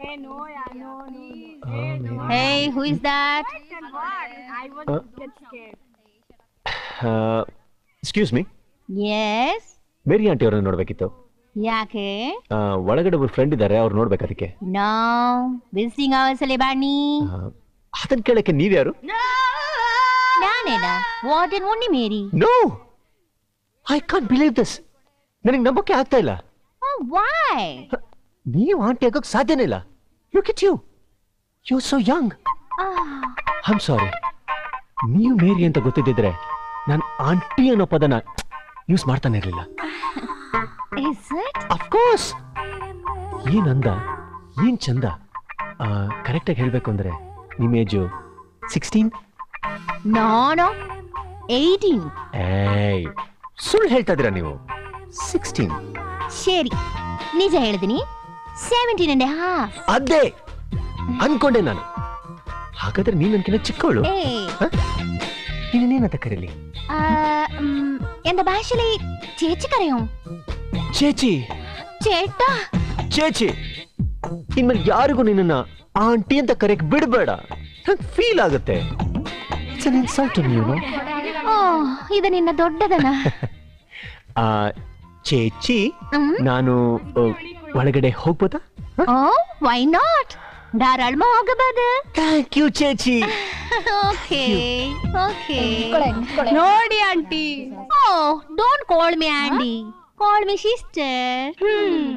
Hey, no, yeah, no, no, no. Hey, no. Hey, who is that? And what? I won't get scared. Excuse me Yes. Mary aunty ಅವ್ರನ್ನ ನೋಡ್ಬೇಕಿತ್ತು ಯಾಕೆ ಆ, ಒಳಗಡೆ ಒಬ್ರು friend ಇದ್ದಾರೆ ಅವ್ರು ನೋಡ್ಬೇಕು ಅದಕ್ಕೆ ನೋ ವಿಸಿಟಿಂಗ್ ಅವರ್ಸ್ ಅಲ್ಲಿ ಬಾಣಿ ಆ, ಅದನ್ನ ಕೇಳಕ್ಕೆ ನೀವ್ಯಾರು ನಾನೇನಾ warden Unni Mary no I can't believe this ನನಗೆ ನಂಬಕ್ಕೆ ಆಗ್ತಾ ಇಲ್ಲ ವೈ ನೀವು ಆಂಟಿ ಆಗೋಕ್ ಸಾಧ್ಯನೇ ಇಲ್ಲ look it you you so young I'm sorry ನೀವು ಮೇರಿ ಅಂತ ಗೊತ್ತಿದ್ದಿದ್ರೆ ನಾನು ಆಂಟಿ ಅನ್ನೋ ಪದನ ಯೂಸ್ ಮಾಡ್ತಾನೆ ಇರಲಿಲ್ಲ ಇಸ್ ಇಟ್ ಅಫ್ಕೋರ್ಸ್ ಏನ್ ಅಂದ ಏನ್ ಚಂದ ಕರೆಕ್ಟಾಗಿ ಹೇಳ್ಬೇಕು ಅಂದ್ರೆ ನಿಮ್ಮ age sixteen no no eighteen ಏಯ್ ಸುಳ್ಳು ಹೇಳ್ತಾ ಇದೀರಾ ನೀವು ಸಿಕ್ಸ್ಟೀನ್ ಸರಿ ನಿಜ ಹೇಳಿದಿನಿ ಸೆವೆಂಟೀನ್ ಅಂಡ್ ಹಾಫ್ ಅದೇ ಅನ್ಕೊಂಡೆ ನಾನು ಹಾಗಾದ್ರೆ ನೀನ್ ನನ್ಕಿನ್ನ ಚಿಕ್ಕವಳು ಏ ನೀನೇನಂತ ಕರೀಲಿ ಆ, ಮ್, ಎಂದ ಭಾಷೆಲಿ ചേച്ചി കരയോ ಚೇಚಿ ചേട്ടാ ಚೇಚಿ ಇನ್ಮೇಲೆ ಯಾರಿಗೂ ನಿನ್ನ ಆಂಟಿ ಅಂತ ಕರೆಯಕ್ ಬಿಡಬೇಡ ಫೀಲ್ ಆಗುತ್ತೆ ಇಟ್ಸ್ ಅನ್ ಇನ್ಸಲ್ಟ್ ನೀವು ಓ ಇದು ನಿನ್ನ ದೊಡ್ಡದನ ಆ ಚೇಚಿ ಹ್ಮ್. ನಾನು ಆ, ಒಳಗಡೆ ಹೋಗ್ಬೋದಾ ಓ ವೈ ನಾಟ್ ಧಾರಾಳಮ ಹೋಗಬಹುದು ಥ್ಯಾಂಕ್ ಯು ಚೇಚಿ ಓಕೆ ಓಕೆ ನೋಡಿ aunty oh don't call me aunty call me sister hmm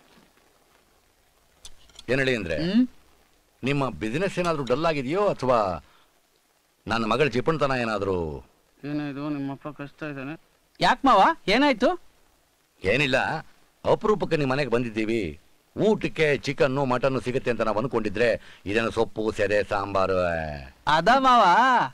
ಏನ್ ಹೇಳಿ ಅಂದ್ರೆ ನಿಮ್ಮ ಬಿಸಿನೆಸ್ ಏನಾದ್ರೂ ಡಲ್ ಆಗಿದೆಯೋ ಅಥವಾ ನನ್ನ ಮಗಳ ಜಿಪಣ್ತನ ಏನಾದ್ರೂ ಏನಾಯ್ತು ನಿಮ್ಮಪ್ಪ ಕಷ್ಟ ಇದ್ದಾನೆ ಯಾಕೆ ಮಾವ ಏನಾಯ್ತು ಏನಿಲ್ಲ ಅಪರೂಪಕ್ಕೆ ನಿಮ್ಮ ಮನೆಗೆ ಬಂದಿದ್ದೀವಿ ಊಟಕ್ಕೆ ಚಿಕನ್ನು ಮಟನ್ನು ಸಿಗುತ್ತೆ ಅಂತ ನಾವು ಅನ್ಕೊಂಡಿದ್ರೆ ಇದೇನು ಸೊಪ್ಪು ಸೆದೆ ಸಾಂಬಾರು ಆ. ಅದ ಮಾವ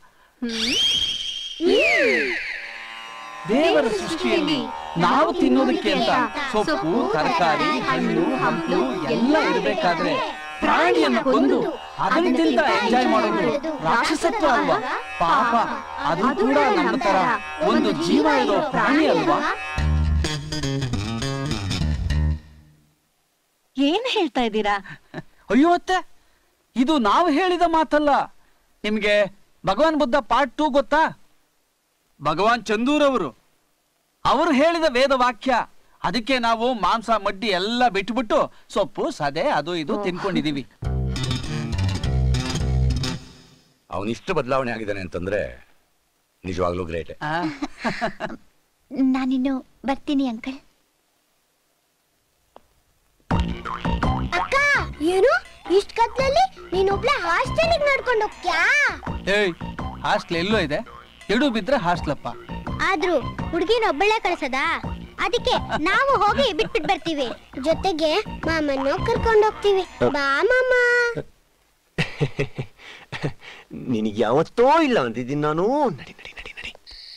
ದೇವರ ಸೃಷ್ಟಿಯಲ್ಲಿ ನಾವು ತಿನ್ನೋದಕ್ಕೆ ಅಂತ ಸೊಪ್ಪು ತರಕಾರಿ ಹಣ್ಣು ಹಂಪಲು ಎಲ್ಲ ಇರಬೇಕಾದ್ರೆ ಪ್ರಾಣಿಯನ್ನು ಕೊಂದು ಅದನ್ನ ತಿಂತ ಎಂಜಾಯ್ ಮಾಡೋದು ರಾಕ್ಷಸತ್ವ ಅಲ್ವಾ ಪಾಪ ಅದು ಕೂಡ ನಮ್ಮ ತರ ಒಂದು ಜೀವ ಇರೋ ಪ್ರಾಣಿ ಅಲ್ವಾ ಏನ್ ಹೇಳ್ತಾ ಇದ್ದೀರಾ ಅಯ್ಯೋ ಅತ್ತೆ ಇದು ನಾವು ಹೇಳಿದ ಮಾತಲ್ಲ ನಿಮ್ಗೆ ಭಗವಾನ್ ಬುದ್ಧ ಪಾರ್ಟ್ ಟೂ ಗೊತ್ತಾ ಭಗವಾನ್ ಚಂದೂರ್ ಅವರು ಅವರು ಹೇಳಿದ ವೇದ ವಾಕ್ಯ ಅದಕ್ಕೆ ನಾವು ಮಾಂಸ ಮಡ್ಡಿ ಎಲ್ಲ ಬಿಟ್ಬಿಟ್ಟು ಸೊಪ್ಪು ಸದೆ ಅದು ಇದು ತಿನ್ಕೊಂಡಿದೀವಿ ಅವನಿಷ್ಟು ಬದಲಾವಣೆ ಆಗಿದ್ದಾನೆ ಅಂತಂದ್ರೆ ನಿಜವಾಗ್ಲೂ ಗ್ರೇಟ್ ಆ, ನಾನಿನ್ನು ಬರ್ತೀನಿ ಅಂಕಲ್ ಅಕ್ಕ ಏನು ಇಷ್ಟ ಕತ್ಲಲ್ಲಿ ನೀನೊಬ್ಳೆ ಹಾಸ್ಟೆಲಿಗೆ ನಡ್ಕೊಂಡು ಹೋಗ್ತ್ಯಾ ಏಯ್ ಹಾಸ್ಟ್ಲ್ ಎಲ್ಲೋ ಇದೆ ಎಡು ಬಿದ್ರೆ ಹಾಸ್ಟ್ಲಪ್ಪ ಆದ್ರೂ ಹುಡುಗಿನ ಒಬ್ಬಳೆ ಕಳ್ಸದ ಅದಕ್ಕೆ ನಾವು ಹೋಗಿ ಬಿಟ್ಬಿಟ್ ಬರ್ತೀವಿ ಜೊತೆಗೆ ಮಾಮನ್ನು ಕರ್ಕೊಂಡು ಹೋಗ್ತೀವಿ ಬಾ ಮಾಮ ನಿನಗೆ ಯಾವತ್ತೋ ಇಲ್ಲ ಅಂತಿದ್ದೀನಿ ನಾನು ನಡಿ ನಡಿ ನಡಿ ನಡಿ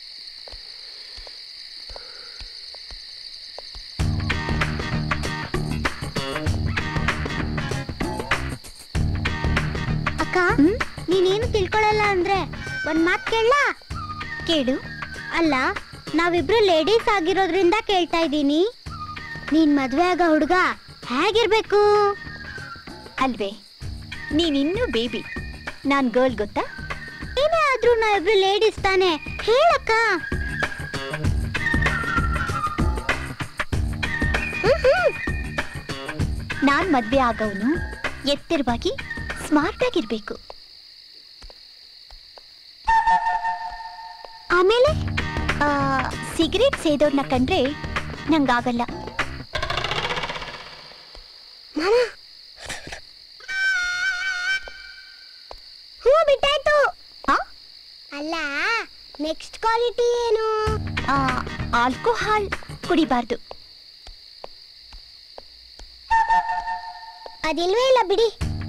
ಅಕ್ಕ ನೀನೇನು ತಿಳ್ಕೊಳಲ್ಲ ಅಂದ್ರೆ ಒಂದ್ ಮಾತ್ ಕೇಳ ಕೇಳು ಅಲ್ಲ ನಾವಿಬ್ರು ಲೇಡೀಸ್ ಆಗಿರೋದ್ರಿಂದ ಕೇಳ್ತಾ ಇದ್ದೀನಿ ನೀನ್ ಮದ್ವೆ ಆಗೋ ಹುಡುಗ ಹೇಗಿರ್ಬೇಕು ಅಲ್ವೇ ನೀನಿನ್ನೂ ಬೇಬಿ ನಾನ್ ಗರ್ಲ್ ಗೊತ್ತಾ ಏನೇ ಆದ್ರೂ ನಾವಿಬ್ರು ಲೇಡೀಸ್ ತಾನೆ ಹೇಳಕ್ಕ ನಾನ್ ಮದ್ವೆ ಆಗವನು ಎತ್ತರವಾಗಿ ಸ್ಮಾರ್ಟ್ ಆಗಿರ್ಬೇಕು ಆಮೇಲೆ ಆ, ಸಿಗರೇಟ್ ಸೇದೋರ್ನ ಕಂಡ್ರೆ ನಂಗಾಗಲ್ಲ ಹ್ಞೂ ಬಿಟ್ಟಾಯ್ತು ಆ? ಅಲ್ಲ ನೆಕ್ಸ್ಟ್ ಕ್ವಾಲಿಟಿ ಏನು ಆ, ಆಲ್ಕೋಹಾಲ್ ಕುಡಿಬಾರ್ದು ಅದಿಲ್ವೇ ಇಲ್ಲ ಬಿಡಿ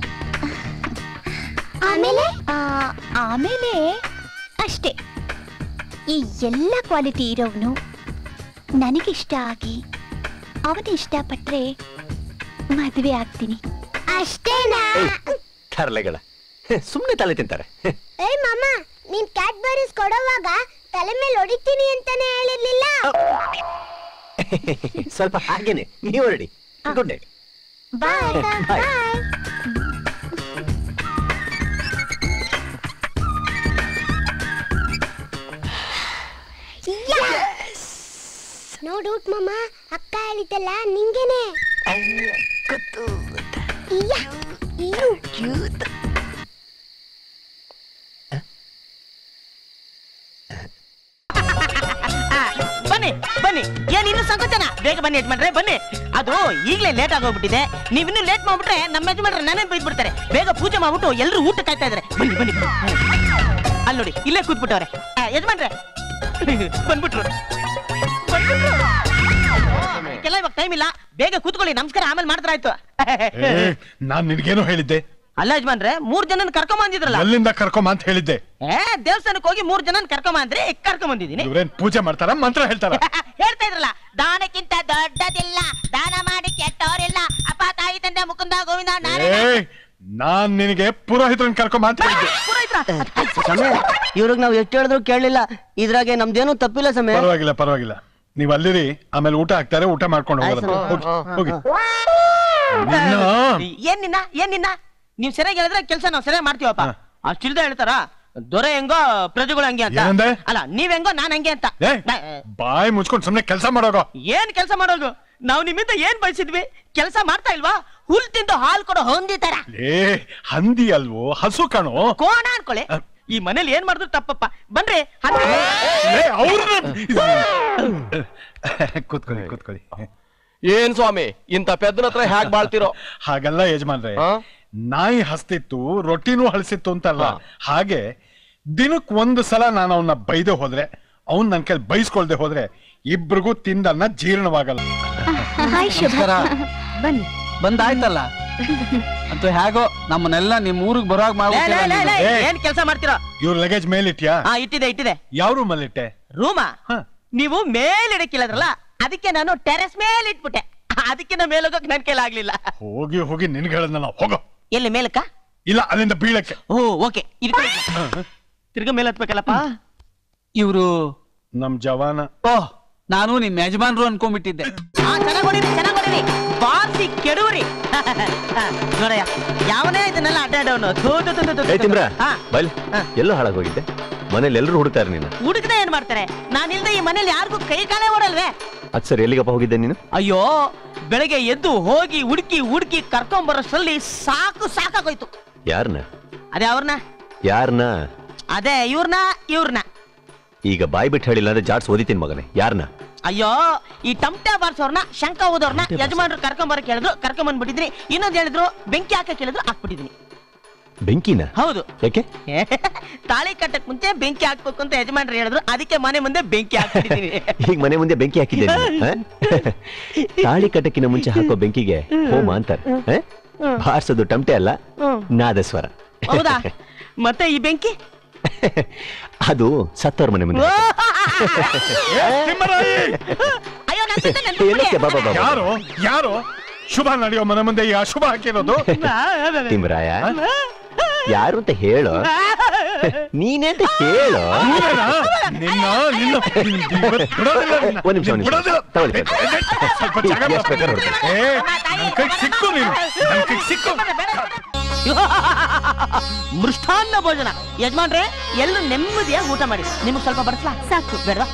ಆಮೇಲೆ ಆ, ಆಮೇಲೆ ಅಷ್ಟೇ ಈ ಎಲ್ಲ ಕ್ವಾಲಿಟಿ ಇರೋವನು ನನಗಿಷ್ಟ ಆಗಿ ಅವನ ಇಷ್ಟಪಟ್ರೆ ಮದುವೆ ಆಗ್ತೀನಿ ಅಷ್ಟೇನಾ ತರಲೆಗಳ ಸುಮ್ಮನೆ ತಲೆ ತಿಂತಾರೆ ಏಯ್ ಮಾಮ ನೀನ್ ಕ್ಯಾಡ್ಬರೀಸ್ ಕೊಡುವಾಗ ತಲೆ ಮೇಲೆ ಹೊಡಿತೀನಿ ಅಂತಾನೆ ಹೇಳಿರ್ಲಿಲ್ಲ ಸ್ವಲ್ಪ ಹಾಗೇನೆ ನೀವು ಹೊರಡಿ good night bye Bye. Bye ನೋಡು ಮಾಮ ಅಕ್ಕ ಹೇಳಿದ್ದಲ್ಲ ನಿಂಗೇನೆ ಇಯ್ಯ, ಇಯ್ಯು. ಬನ್ನಿ ಬನ್ನಿ ಏನ್ ಇನ್ನು ಸಂಕೋಚನ ಬೇಗ ಬನ್ನಿ ಯಜಮಾನ್ರೆ ಬನ್ನಿ ಅದು ಈಗಲೇ ಲೇಟ್ ಆಗೋಗ್ಬಿಟ್ಟಿದೆ ನೀವ್ ಇನ್ನು ಲೇಟ್ ಮಾಡ್ಬಿಟ್ರೆ ನಮ್ಮ ಯಜಮಾನ್ರೆ ನನ್ನೇ ಬೈದ್ ಬಿಡ್ತಾರೆ ಬೇಗ ಪೂಜೆ ಮಾಡ್ಬಿಟ್ಟು ಎಲ್ಲರೂ ಊಟ ಕಾಯ್ತಾ ಇದಾರೆ ಬನ್ನಿ ಬನ್ನಿ ಅಲ್ಲಿ ನೋಡಿ ಇಲ್ಲೇ ಕೂತ್ಬಿಟ್ಟವ್ರೆ ಆ, ಯಜಮಾನ್ರೆ ಬಂದ್ಬಿಟ್ರು ಬಂದ್ಬಿಟ್ರು. ಕೆಲ ಇವಾಗ ಟೈಮ್ ಇಲ್ಲ ಬೇಗ ಕೂತ್ಕೊಳ್ಳಿ ನಮಸ್ಕಾರ ಆಮೇಲೆ ಮಾಡಿದ್ರಾಯ್ತು ನಾನ್ ನಿನ್ಗೇನು ಹೇಳಿದ್ದೆ ಅಲ್ಲ ಯಜಮಾನ್ರೆ ಮೂರ್ ಜನನ ಕರ್ಕೊಂಡ್ ಬಂದಿದ್ರಲ್ಲ ಎಲ್ಲಿಂದ ಕರ್ಕೊಂಬ ಅಂತ ಹೇಳಿದ್ದೆ ಏ ದೇವಸ್ಥಾನಕ್ಕೆ ಹೋಗಿ ಮೂರ್ ಜನನ ಕರ್ಕೊಂಡ್ ಅಂದ್ರೆ ಕರ್ಕೊಂಡ್ ಬಂದಿದ್ದೀನಿ ಇವ್ರೇನ್ ಪೂಜೆ ಮಾಡ್ತಾರ ಮಂತ್ರ ಹೇಳ್ತಾರ ಹೇಳ್ತಾ ಇದ್ರಲ್ಲ ದಾನಕ್ಕಿಂತ ದೊಡ್ಡದಿಲ್ಲ ದಾನ ಮಾಡಿ ಕೆಟ್ಟವರಿಲ್ಲ ಅಪ್ಪ ತಾಯಿ ತಂದೆ ಮುಕುಂದ ಗೋವಿಂದ ನಾರಾಯಣ ಏ ನಾನ್ ನಿನಗೆ ಪುರೋಹಿತರನ್ನ ಕರ್ಕೊಂಬ ಅಂತ ಹೇಳಿದ್ದೆ ಸಮಯ ಇವ್ರಿಗೆ ನಾವು ಎಷ್ಟು ಹೇಳಿದ್ರು ಕೇಳಲಿಲ್ಲ ಇದ್ರಾಗೆ ನಮ್ದೇನು ತಪ್ಪಿಲ್ಲ ಸಮಯ ಪರವಾಗಿಲ್ಲ ಪರವಾಗಿಲ್ಲ ನೀವ್ ಅಲ್ಲಿರಿ ಆಮೇಲೆ ಊಟ ಹಾಕ್ತಾರೆ ಊಟ ಮಾಡ್ಕೊಂಡು ಹೋಗೋದು ಹೋಗಿ ಹೋಗಿ ನಿನ್ನ ಏನ್ ನಿನ್ನ ಏನ್ ನಿನ್ನ ನೀವ್ ಸರಿಯಾಗಿ ಹೇಳಿದ್ರೆ ಕೆಲಸ ನಾವ್ ಸರಿಯಾಗಿ ಮಾಡ್ತೀವಪ್ಪ ಹಾ. ಅಷ್ಟಿಲ್ದ ಹೇಳ್ತಾರ ದೊರೆ ಹೆಂಗೋ ಪ್ರಜೆಗಳು ಹಂಗೆ ಅಂತ ಏನಂದೆ? ಅಲ್ಲ ನೀವ್ ಹೆಂಗೋ ನಾನ್ ಹಂಗೆ ಅಂತ ಏ ನಾ- ಬಾಯಿ ಮುಚ್ಕೊಂಡು ಸುಮ್ನೆ ಕೆಲಸ ಮಾಡೋಗೋ ಏನ್ ಕೆಲಸ ಮಾಡೋದು ನಾವ್ ನಿಮ್ಮಿಂದ ಏನ್ ಬಯಸಿದ್ವಿ ಕೆಲಸ ಮಾಡ್ತಾ ಇಲ್ವಾ ಹುಲ್ ತಿಂದು ಹಾಲ್ ಕೊಡೋ ಹೊಂದಿ ತರ ಏ ಹಂದಿ ಅಲ್ವೋ ಹಸು ಕಣೋ ಕೋಣ ಅನ್ಕೊಳ್ಳಿ ಈ ಮನೇಲಿ ಏನ್ ಮಾಡಿದ್ರು ತಪ್ಪಪ್ಪ ಬನ್ರಿ ಹತ್ತು- ಏ ಅವ್ರನ್ನ ಕೂತ್ಕೊಳ್ಳಿ ಕೂತ್ಕೊಳ್ಳಿ ಏನ್ ಸ್ವಾಮಿ ಇಂತ ಪೆದ್ದನ ಹತ್ರ ಹ್ಯಾಕ್ ಬಾಳ್ತಿರೋ ಹಾಗಲ್ಲ ಯಜಮಾನ್ರೆ ಆ? ನಾಯಿ ಹಸ್ತಿತ್ತು ರೊಟ್ಟಿನೂ ಹಳಸಿತ್ತು ಅಂತಲ್ಲ ಹಾಗೆ ದಿನಕ್ ಒಂದು ಸಲ ನಾನು ಅವನ್ನ ಬೈದೆ ಹೋದ್ರೆ ಅವ್ನ್ ನನ್ ಕೈಲಿ ಬೈಸ್ಕೊಳ್ದೆ ಹೋದ್ರೆ ಇಬ್ರಿಗೂ ತಿಂದನ್ನ ಜೀರ್ಣವಾಗಲ್ಲ ಹಾಯ್ ಶುಭ ಬನ್ನಿ ಬಂದಾಯ್ತಲ್ಲ ಅಂತೂ ಹೇಗೋ ನಮ್ಮನ್ನೆಲ್ಲ ನಿಮ್ ಊರಿಗೆ ಬರೋಗ್ ಲೇ, ಲೇ, ಲೇ, ಲೇ, ಏ. ಏನ್ ಕೆಲಸ ಮಾಡ್ತೀರಾ ಇವ್ರ ಲಗೇಜ್ ಮೇಲಿಟ್ಯಾ ಹಾ ಇಟ್ಟಿದೆ ಇಟ್ಟಿದೆ ಯಾವ ರೂಮಲ್ಲಿಟ್ಟೆ ರೂಮ ಹ. ನೀವು ಮೇಲಿಡಕ್ಕಿಲ್ಲದ್ರಲ್ಲ ಅದಕ್ಕೆ ನಾನು ಟೆರೆಸ್ ಮೇಲೆ ಇಟ್ಬಿಟ್ಟೆ ಅದಕ್ಕೆ ನಾ ಮೇಲೆ ಹೋಗಕ್ ನನ್ ಕೈಲಾಗ್ಲಿಲ್ಲ ಹೋಗಿ ಹೋಗಿ ನಿನ್ಗೆ ಹೇಳದ್ನಲ್ಲ ಹೋಗೋ ಎಲ್ಲಿ ಮೇಲಕ್ಕ ಇಲ್ಲ ಅಲ್ಲಿಂದ ಬೀಳಕ್ಕೆ ಓ ಓಕೆ ತಿರ್ಗ ಮೇಲೆ ಹತ್ಬೇಕಲ್ಲಪ್ಪ ಇವ್ರು ನಮ್ ಜವಾನ ಓಹ್ ನಾನು ನಿಮ್ ಯಜಮಾನ್ರು ಅನ್ಕೊಂಡ್ಬಿಟ್ಟಿದ್ದೆ ಹಾ ಚೆನ್ನಾಗ್ ಹೊಡೀರಿ ಚೆನ್ನಾಗ್ ಹೊಡೀರಿ ಬಾರ್ಸಿ ಕೆಡುವ್ರಿ ನೋಡಯ್ಯ ಯಾವನೇ ಇದನ್ನೆಲ್ಲ ಅಡ್ಡಾಡವನು ಏ ತಿಮ್ರ ಹಾ ಬೈಲ್ ಹಾ. ಎಲ್ಲೋ ಹಾಳಾಗೋಗಿದ್ದೆ ಮನೇಲಿ ಎಲ್ಲರೂ ಹುಡುಕ್ತಾರೆ ನೀನು ಹುಡುಗನ ಏನ್ ಮಾಡ್ತಾರೆ ನಾನಿಲ್ದೆ ಈ ಮನೇಲಿ ಯಾರಿಗೂ ಕೈ ಕಾಲೇ ಓಡಲ್ವೇ ಅದ್ ಸರ್ ಎಲ್ಲಿಗಪ್ಪ ಹೋಗಿದ್ದೆ ನೀನು ಅಯ್ಯೋ ಬೆಳಗ್ಗೆ ಎದ್ದು ಹೋಗಿ ಹುಡುಕಿ ಹುಡುಕಿ ಕರ್ಕೊಂಡ್ ಬರೋಷ್ಟ್ರಲ್ಲಿ ಸಾಕು ಸಾಕಾಗೋಯ್ತು ಯಾರನ್ನ ಅದೇ ಅವ್ರನ್ನ ಯಾರನ್ನ ಅದೇ ಇವ್ರನ್ನ ಇವ್ರನ್ನ ಈಗ ಬಾಯ್ ಬಿಟ್ಟು ಹೇಳಿಲ್ಲ ಅಂದ್ರೆ ಜಾಡ್ಸ್ ಓದಿತೀನಿ ಮಗನೇ ಯಾರನ್ನ ಅಯ್ಯೋ ಈ ಟಮಟೆ ಬಾರ್ಸೋರ್ನ ಶಂಕ ಓದೋರ್ನ ಯಜಮಾನ್ರು ಕರ್ಕೊಂಡ್ ಬರಕ್ ಹೇಳಿದ್ರು ಕರ್ಕೊಂಡ್ ಬಂದ್ಬಿಟ್ಟಿದ್ರಿ ಇನ್ನೊಂದ್ ಹೇಳಿದ್ರು ಬೆಂಕಿ ಹಾಕಕ್ ಹೇಳಿದ್ರು ಹಾಕ್ಬಿಟ್ಟಿದೀನಿ ಬೆಂಕಿನ ಹೌದು ಯಾಕೆ ತಾಳಿ ಕಟ್ಟಕ್ ಮುಂಚೆ ಬೆಂಕಿ ಹಾಕ್ಬೇಕು ಅಂತ ಯಜಮಾನ್ರು ಹೇಳಿದ್ರು ಅದಕ್ಕೆ ಮನೆ ಮುಂದೆ ಬೆಂಕಿ ಹಾಕ್ಬಿಟ್ಟಿದೀನಿ ಈಗ ಮನೆ ಮುಂದೆ ಬೆಂಕಿ ಹಾಕಿದ್ದೆ ನೀನು, ಹ? ತಾಳಿ ಕಟ್ಟಕ್ಕಿನ ಮುಂಚೆ ಹಾಕೋ ಬೆಂಕಿಗೆ ಹೋಮ ಅಂತಾರೆ ಹ? ಬಾರ್ಸೋದು ಟಮಟೆ ಅಲ್ಲ ನಾದಸ್ವರ ಹೌದಾ ಮತ್ತೆ ಈ ಬೆಂಕಿ ಅದು ಸತ್ತವ್ರ ಮನೆ ಮುಂದೆ ತಿಮ್ಮರಾಯಿ! ಅಯ್ಯೋ ನನ್ ಜೊತೆ ನೆನ್ಪು ಏನಕ್ಕೆ ಬಾಬಾ ಬಾಬಾ ಯಾರು ಯಾರು ಶುಭ ನಡೆಯೋ ಮನೆ ಮುಂದೆ ಈ ಅಶುಭ ಹಾಕಿರೋದು ತಿಮ್ರಾಯ ಯಾರು ಅಂತ ಹೇಳು ನೀನೇ ಅಂತ ಹೇಳು ನೀನೇನಾ? ನಿನ್ನ ನಿನ್ನ ಇವತ್ತು ಬಿಡೋದಿಲ್ಲ ನಿನ್ನ. ಒಂದ್ ನಿಮಿಷ ಒಂದ್ ನಿಮಿಷ ಬಿಡೋದಿಲ್ಲ. ತಗೊಳ್ಳಿ ಸ್ವಲ್ಪ ಜಾಗ ಎಷ್ಟು ಬೇಕಾದ್ರೂ ಹೊಡ್ಕೊಳ್ಳಿ. ಏ, ನನ್ ಕೈಗ್ ಸಿಕ್ಕು ನೀನು ನನ್ ಕೈಗ್ ಸಿಕ್ಕು ಮೃಷ್ಟಾನ್ನ ಭೋಜನ ಯಜಮಾನ್ರೆ ಎಲ್ಲರೂ ನೆಮ್ಮದಿಯಾಗಿ ಊಟ ಮಾಡಿ ನಿಮ್ಗೆ ಸ್ವಲ್ಪ ಬರ್ಸ್ಲಾ ಸಾಕು ಬೇಡವಾ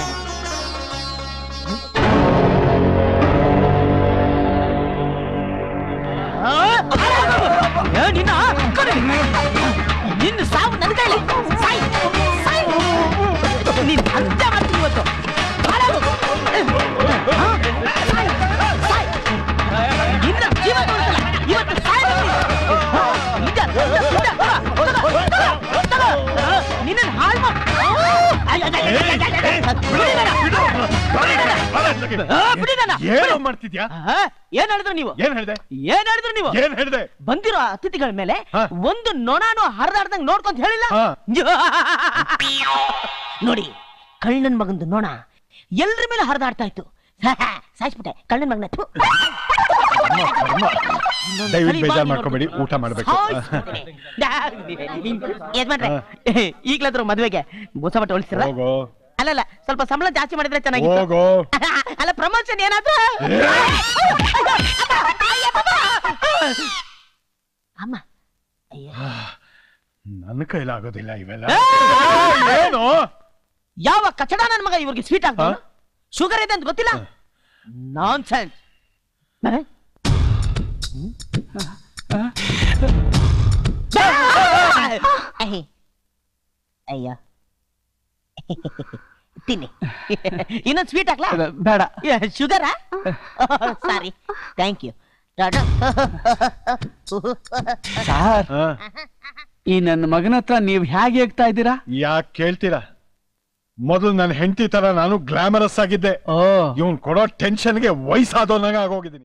ಏ, ನಿನ್ನ ಕಡೆ. ನಿನ್ನ ಸಾವು ನನ್ನ ಕೈಲಿ ಸಾಯ್ ಸಾಯ್ ನೀನ್ ಅಂತ್ಯ ಮಾಡ್ತೀನಿ ಇವತ್ತು ಹಾಳಾಗು. ಹಾ? ಸಾಯ್, ಸಾಯ್. ನಿನ್ನ ಜೀವ ಉಳಿಸಲ್ಲ. ಇವತ್ತು ಸಾಯ್ಬೇಕು ನೀನು. ನಿಜ, ನಿಜ, ನಿಜ. ತಗೋ, ತಗೋ, ತಗೋ. ನಿನ್ನನ್ನ ಹಾಳ್ ಮಾಡ್- ಅಯ್ಯ, ಅಯ್ಯ, ಅಯ್ಯ, ಅಯ್ಯ, ಅಯ್ಯ, ಅಯ್ಯ. ಬಿಡಿ ನನ್ನ. ಆ, ಬಿಡಿ ನನ್ನ. ಏನೋ ಮಾಡ್ತಿದ್ಯಾ ಆ, ಏನ್ ಹೇಳಿದ್ರು ನೀವು ಏನ್ ಹೇಳ್ದೆ ಏನ್ ಹೇಳಿದ್ರು ನೀವು ಏನ್ ಹೇಳ್ದೆ ಬಂದಿರೋ ಅತಿಥಿಗಳ ಮೇಲೆ ಹಾ. ಒಂದು ನೊಣಾನು ಹರಿದಾಡ್ದಂಗ್ ನೋಡ್ಕೊಂತ ಹೇಳಿಲ್ಲ ಹಾ. ನೋಡಿ ಕಳ್ಳನ್ ಮಗಂದು ನೊಣ ಎಲ್ರ ಮೇಲೆ ಹರಿದಾಡ್ತಾ ಇತ್ತು ಸಾಯಿಸ್ಬಿಟ್ಟೆ ಕಳ್ಳನ್ ಮಗನ ಥು. ದಯವಿಟ್ಟು ಸರಿ, ಬೇಜಾರ್ ಬಾ, ಮಾಡ್ಕೋಬೇಡಿ ನೋಡ್ಕೊಂಡು. ಊಟ ಮಾಡ್ಬೇಕು ಸಾಯಿಸ್ಬಿಡ್ತೀನಿ. ಯಜಮಾನ್ರೆ ಈಗ್ಲಾದ್ರು ಮದ್ವೆಗೆ ಹೊಸ ಬಟ್ಟೆ ಹೊಲಿಸ್ತೀರ ಹೋಗೋ ಅಲ್ಲಲ್ಲ ಸ್ವಲ್ಪ ಸಂಬಳ ಜಾಸ್ತಿ ಮಾಡಿದ್ರೆ ಚೆನ್ನಾಗಿತ್ತು ಹೋಗೋ ಅಲ್ಲ ಪ್ರಮೋಷನ್ ಏನಾದ್ರು ಅಮ್ಮ ಅಯ್ಯೋ. ನನ್ನ ಕೈಲಾಗೋದಿಲ್ಲ ಇವೆಲ್ಲ ಏ! ಏನು ಯಾವ ಕಚಡ ನನ್ ಮಗ ಇವ್ರಿಗೆ ಸ್ವೀಟ್ ಆಗ್ತಾನ ಶುಗರ್ ಇದೆ ಅಂತ ಗೊತ್ತಿಲ್ಲ ನಾನ್ ಸೆನ್ಸ್ ಅಯ್ಯ ತಿನ್ನಿ ಇನ್ನೊಂದು ಸ್ವೀಟ್ ಹಾಕ್ಲಾ ಬೇಡ ಶುಗರಾ ಸಾರಿ ಥ್ಯಾಂಕ್ ಯು ಸರ್ ಈ ನನ್ನ ಮಗನ ಹತ್ರ ನೀವ್ ಹೇಗೆ ಹೇಳ್ತಾ ಇದ್ದೀರಾ ಯಾಕೆ ಕೇಳ್ತೀರಾ ಮೊದಲು ನನ್ನ ಹೆಂಡತಿ ತರ ನಾನು ಗ್ಲಾಮರಸ್ ಆಗಿದ್ದೆ ಓ ಇವನ್ ಕೊಡೋ ಟೆನ್ಷನ್ಗೆ ವಯಸ್ಸಾದವನಾಗ ಆಗೋಗಿದ್ದೀನಿ